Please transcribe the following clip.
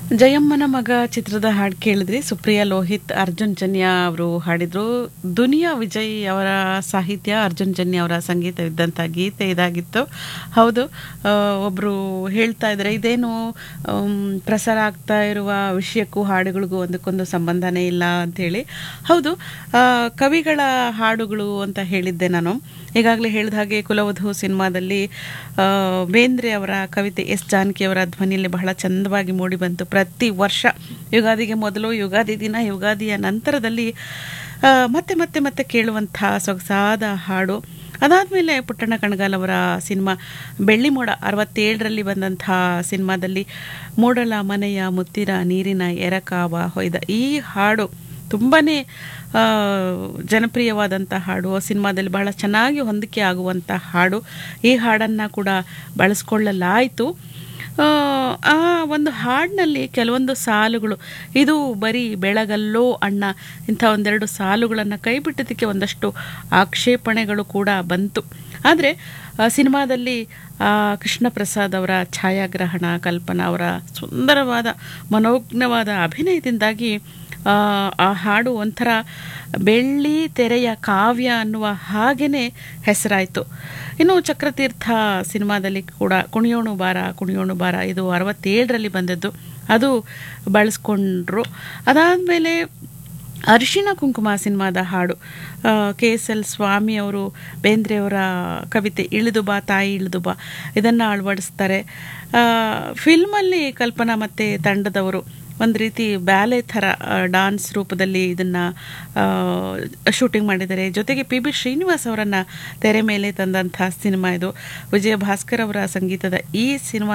ಜಯಮ್ಮನ ಮಗ ಚಿತ್ರದ ಹಾಡು ಕೇಳಿದ್ರಿ ಸುಪ್ರಿಯಾ ಲೋಹಿತ್ ಅರ್ಜುನ್ ಜನ್ಯ ಅವರು ಹಾಡಿದ್ರು ದುನಿಯಾ ವಿಜಯ್ ಅವರ ಸಾಹಿತ್ಯ ಅರ್ಜುನ್ ಜನ್ಯ ಅವರ ಸಂಗೀತವಿದ್ದಂಥ ಗೀತೆ ಇದಾಗಿತ್ತು ಹೌದು ಆ, ಒಬ್ರು ಹೇಳ್ತಾ ಇದ್ದಾರೆ ಇದೇನು ಆಮ್, ಪ್ರಸಾರ ಆಗ್ತಾ ಇರುವ ವಿಷಯಕ್ಕೂ ಹಾಡುಗಳಿಗೂ ಒಂದಕ್ಕೊಂದು ಸಂಬಂಧನೇ ಇಲ್ಲ ಅಂಥೇಳಿ ಹೌದು ಆ, ಕವಿಗಳ ಹಾಡುಗಳು ಅಂತ ಹೇಳಿದ್ದೆ ನಾನು ಈಗಾಗಲೇ ಹೇಳಿದ ಹಾಗೆ ಕುಲವಧು ಸಿನಿಮಾದಲ್ಲಿ ಆ, ಬೇಂದ್ರೆ ಅವರ ಕವಿತೆ ಎಸ್ ಜಾನಕಿ ಅವರ ಧ್ವನಿಯಲ್ಲಿ ಬಹಳ ಚಂದವಾಗಿ ಮೂಡಿ ಬಂತು ಪ್ರತಿ ವರ್ಷ ಯುಗಾದಿಗೆ ಮೊದಲು ಯುಗಾದಿ ದಿನ ಯುಗಾದಿಯ ನಂತರದಲ್ಲಿ ಆ, ಮತ್ತೆ ಮತ್ತೆ ಮತ್ತೆ ಕೇಳುವಂಥ ಸೊಗಸಾದ ಹಾಡು ಅದಾದಮೇಲೆ ಪುಟ್ಟಣ್ಣ ಕಣಗಾಲ್ ಅವರ ಸಿನಿಮಾ ಬೆಳ್ಳಿ ಮೋಡ ಅರವತ್ತೇಳರಲ್ಲಿ ಬಂದಂಥ ಸಿನಿಮಾದಲ್ಲಿ ಮೂಡಲ ಮನೆಯ ಮುತ್ತಿರ ನೀರಿನ ಎರಕಾವ ಹೊಯ್ದ ಈ ಹಾಡು ತುಂಬಾ ಜನಪ್ರಿಯವಾದಂಥ ಹಾಡು ಆ ಸಿನಿಮಾದಲ್ಲಿ ಬಹಳ ಚೆನ್ನಾಗಿ ಹೊಂದಿಕೆ ಆಗುವಂಥ ಹಾಡು ಈ ಹಾಡನ್ನು ಕೂಡ ಬಳಸ್ಕೊಳ್ಳಲಾಯಿತು ಆ, ಆ ಒಂದು ಹಾಡಿನಲ್ಲಿ ಕೆಲವೊಂದು ಸಾಲುಗಳು ಇದು ಬರೀ ಬೆಳಗಲ್ಲೋ ಅಣ್ಣ ಇಂಥ ಒಂದೆರಡು ಸಾಲುಗಳನ್ನು ಕೈಬಿಟ್ಟದಕ್ಕೆ ಒಂದಷ್ಟು ಆಕ್ಷೇಪಣೆಗಳು ಕೂಡ ಬಂತು ಆದರೆ ಸಿನಿಮಾದಲ್ಲಿ ಆ, ಕೃಷ್ಣ ಪ್ರಸಾದ್ ಅವರ ಛಾಯಾಗ್ರಹಣ ಕಲ್ಪನಾ ಅವರ ಸುಂದರವಾದ ಮನೋಜ್ಞವಾದ ಅಭಿನಯದಿಂದಾಗಿ ಆ, ಆ ಹಾಡು ಒಂಥರ ಬೆಳ್ಳಿ ತೆರೆಯ ಕಾವ್ಯ ಅನ್ನುವ ಹಾಗೇನೆ ಹೆಸರಾಯಿತು ಇನ್ನು ಚಕ್ರತೀರ್ಥ ಸಿನಿಮಾದಲ್ಲಿ ಕೂಡ ಕುಣಿಯೋಣು ಬಾರ ಕುಣಿಯೋಣು ಬಾರ ಇದು ಅರವತ್ತೇಳರಲ್ಲಿ ಬಂದದ್ದು ಅದು ಬಳಸ್ಕೊಂಡ್ರು ಅದಾದಮೇಲೆ ಅರಿಶಿಣ ಕುಂಕುಮ ಸಿನಿಮಾದ ಹಾಡು ಕೆ ಎಸ್ ಎಲ್ ಸ್ವಾಮಿ ಅವರು ಬೇಂದ್ರೆಯವರ ಕವಿತೆ ಇಳಿದು ಬಾ ತಾಯಿ ಇಳಿದು ಬಾ ಇದನ್ನು ಅಳವಡಿಸ್ತಾರೆ ಆ, ಫಿಲ್ಮಲ್ಲಿ ಕಲ್ಪನಾ ಮತ್ತು ತಂಡದವರು ಒಂದು ರೀತಿ ಬ್ಯಾಲೆ ಥರ ಡಾನ್ಸ್ ರೂಪದಲ್ಲಿ ಇದನ್ನು ಶೂಟಿಂಗ್ ಮಾಡಿದ್ದಾರೆ ಜೊತೆಗೆ ಪಿ ಬಿ ಶ್ರೀನಿವಾಸ್ ಅವರನ್ನು ತೆರೆ ಮೇಲೆ ತಂದಂಥ ಸಿನಿಮಾ ಇದು ವಿಜಯ ಭಾಸ್ಕರ್ ಅವರ ಸಂಗೀತದ ಈ ಸಿನಿಮಾ